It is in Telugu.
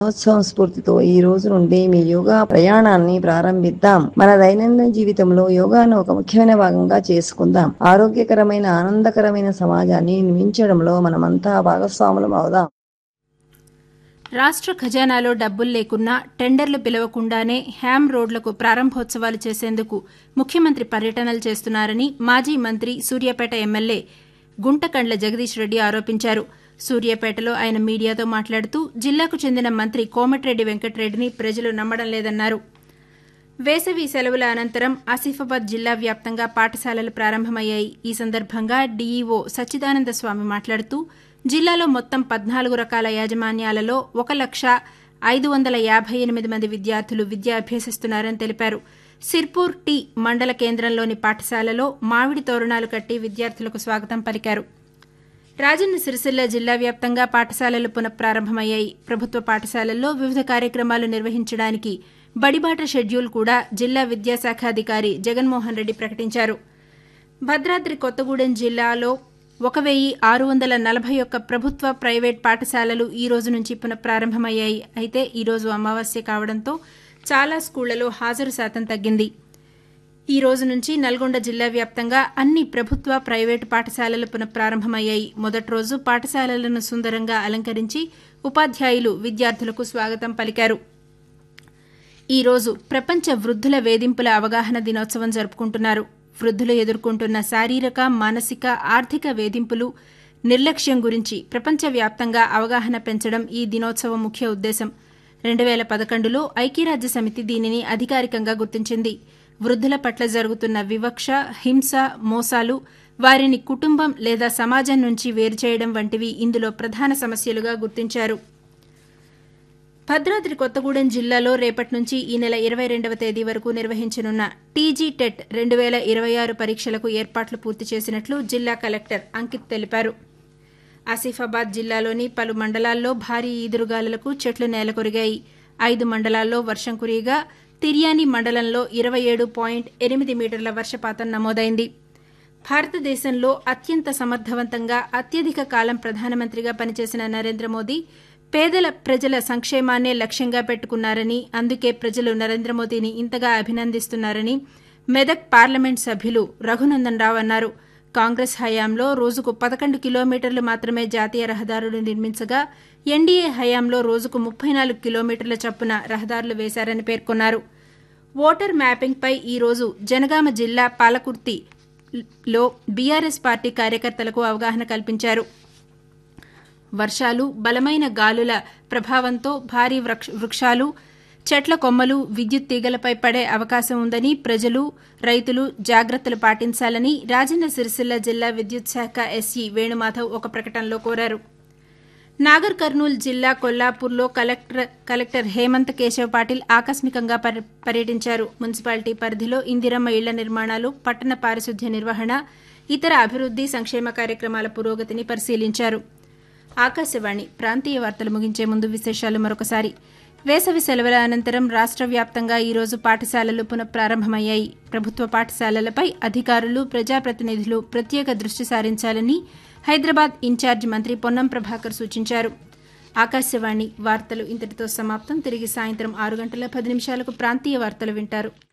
దినోత్సవం స్ఫూర్తితో ఈ రోజు నుండి మీ యోగా ప్రయాణాన్ని ప్రారంభిద్దాం మన దైనందిన జీవితంలో యోగాను ఒక ముఖ్యమైన భాగంగా చేసుకుందాం ఆరోగ్యకరమైన ఆనందకరమైన సమాజాన్ని నిర్మించడంలో మనమంతా భాగస్వాములం అవుదాం రాష్ట్ర ఖజానాలో డబ్బులు లేకున్నా టెండర్లు పిలవకుండానే హ్యామ్ రోడ్లకు ప్రారంభోత్సవాలు చేసేందుకు ముఖ్యమంత్రి పర్యటనలు చేస్తున్నారని మాజీ మంత్రి సూర్యాపేట ఎమ్మెల్యే గుంటకండ్ల జగదీష్ రెడ్డి ఆరోపించారు సూర్యాపేటలో ఆయన మీడియాతో మాట్లాడుతూ జిల్లాకు చెందిన మంత్రి కోమటిరెడ్డి వెంకటరెడ్డిని ప్రజలు నమ్మడం లేదన్నారు వేసవి సెలవుల అనంతరం ఆసిఫాబాద్ జిల్లా వ్యాప్తంగా పాఠశాలలు ప్రారంభమయ్యాయి ఈ సందర్భంగా డీఈఓ సచ్చిదానంద స్వామి మాట్లాడుతూ జిల్లాలో మొత్తం పద్నాలుగు రకాల యాజమాన్యాలలో ఒక లక్ష ఐదు వందల యాభై ఎనిమిది మంది విద్యార్థులు విద్య అభ్యసిస్తున్నారని తెలిపారు సిర్పూర్ టీ మండల కేంద్రంలోని పాఠశాలలో మామిడి తోరణాలు కట్టి విద్యార్థులకు స్వాగతం పలికారు రాజన్న సిరిసిల్ల జిల్లా వ్యాప్తంగా పాఠశాలలు పునఃప్రారంభమయ్యాయి ప్రభుత్వ పాఠశాలల్లో వివిధ కార్యక్రమాలు నిర్వహించడానికి బడిబాట షెడ్యూల్ కూడా జిల్లా విద్యాశాఖ అధికారి జగన్మోహన్ రెడ్డి ప్రకటించారు భద్రాద్రి కొత్తగూడెం జిల్లాలో ఒక వెయ్యి ఆరు వందల నలభై ఒక్క ప్రభుత్వ ప్రైవేట్ పాఠశాలలు ఈ రోజు నుంచి పునఃప్రారంభమయ్యాయి అయితే ఈ రోజు అమావాస్య కావడంతో చాలా స్కూళ్లలో హాజరు శాతం తగ్గింది ఈ రోజు నుంచి నల్గొండ జిల్లా వ్యాప్తంగా అన్ని ప్రభుత్వ ప్రైవేటు పాఠశాలలు పునఃప్రారంభమయ్యాయి మొదటి రోజు పాఠశాలలను సుందరంగా అలంకరించి ఉపాధ్యాయులు విద్యార్థులకు స్వాగతం పలికారు ఈ రోజు ప్రపంచ వృద్ధుల వేధింపుల అవగాహన దినోత్సవం జరుపుకుంటున్నారు వృద్ధులు ఎదుర్కొంటున్న శారీరక మానసిక ఆర్థిక వేధింపులు నిర్లక్ష్యం గురించి ప్రపంచవ్యాప్తంగా అవగాహన పెంచడం ఈ దినోత్సవం ముఖ్య ఉద్దేశం రెండు వేల పదకొండులో ఐక్యరాజ్య సమితి దీనిని అధికారికంగా గుర్తించింది వృద్ధుల పట్ల జరుగుతున్న వివక్ష హింస మోసాలు వారిని కుటుంబం లేదా సమాజం నుంచి వేరుచేయడం వంటివి ఇందులో ప్రధాన సమస్యలుగా గుర్తించారు భద్రాద్రి కొత్తగూడెం జిల్లాలో రేపటి నుంచి ఈ నెల ఇరవై రెండవ తేదీ వరకు నిర్వహించనున్న టీజీ టెట్ రెండు వేల ఇరవై ఆరు పరీక్షలకు ఏర్పాట్లు పూర్తి చేసినట్లు జిల్లా కలెక్టర్ అంకిత్ తెలిపారు ఆసిఫాబాద్ జిల్లాలోని పలు మండలాల్లో భారీ ఈదురుగాలులకు చెట్లు నేలకొరిగాయి ఐదు మండలాల్లో వర్షం కురియగా తిర్యాని మండలంలో ఇరవై ఏడు పాయింట్ ఎనిమిది మీటర్ల వర్షపాతం నమోదైంది భారతదేశంలో అత్యంత సమర్థవంతంగా అత్యధిక కాలం ప్రధానమంత్రిగా పనిచేసిన నరేంద్ర మోదీ పేదల ప్రజల సంక్షేమాన్నే లక్ష్యంగా పెట్టుకున్నారని అందుకే ప్రజలు నరేంద్ర మోదీని ఇంతగా అభినందిస్తున్నారని మెదక్ పార్లమెంట్ సభ్యులు రఘునందన్ రావు అన్నారు కాంగ్రెస్ హయాంలో రోజుకు పదకొండు కిలోమీటర్లు మాత్రమే జాతీయ రహదారులు నిర్మించగా ఎన్డీఏ హయాంలో రోజుకు ముప్పై నాలుగు కిలోమీటర్ల చొప్పున రహదారులు వేశారని పేర్కొన్నారు ఓటర్ మ్యాపింగ్పై ఈరోజు జనగామ జిల్లా పాలకుర్తిలో బీఆర్ఎస్ పార్టీ కార్యకర్తలకు అవగాహన కల్పించారు వర్షాలు బలమైన గాలుల ప్రభావంతో భారీ వృక్షాలు చెట్ల కొమ్మలు విద్యుత్ తీగలపై పడే అవకాశం ఉందని ప్రజలు రైతులు జాగ్రత్తలు పాటించాలని రాజన్న సిరిసిల్ల జిల్లా విద్యుత్ శాఖ ఎస్ఈ వేణుమాధవ్ ఒక ప్రకటనలో కోరారు నాగర్ కర్నూల్ జిల్లా కొల్లాపూర్లో కలెక్టర్ కలెక్టర్ హేమంత్ కేశవ్ పాటిల్ ఆకస్మికంగా పర్యటించారు మున్సిపాలిటీ పరిధిలో ఇందిరమ్మ ఇళ్ల నిర్మాణాలు పట్టణ పారిశుద్ధ్య నిర్వహణ ఇతర అభివృద్ది సంక్షేమ కార్యక్రమాల పురోగతిని పరిశీలించారు ఆకాశవాణి ప్రాంతీయ వార్తలు ముగించే ముందు విశేషాలు మరొకసారి వేసవి సెలవుల అనంతరం రాష్ట్ర వ్యాప్తంగా ఈరోజు పాఠశాలలు పునఃప్రారంభమయ్యాయి ప్రభుత్వ పాఠశాలలపై అధికారులు ప్రజాప్రతినిధులు ప్రత్యేక దృష్టి సారించాలని హైదరాబాద్ ఇన్ఛార్జ్ మంత్రి పొన్నం ప్రభాకర్ సూచించారు ఆకాశవాణి వార్తలు ఇంతటితో సమాప్తం తిరిగి సాయంత్రం ఆరు గంటల పది నిమిషాలకు ప్రాంతీయ వార్తలు వింటారు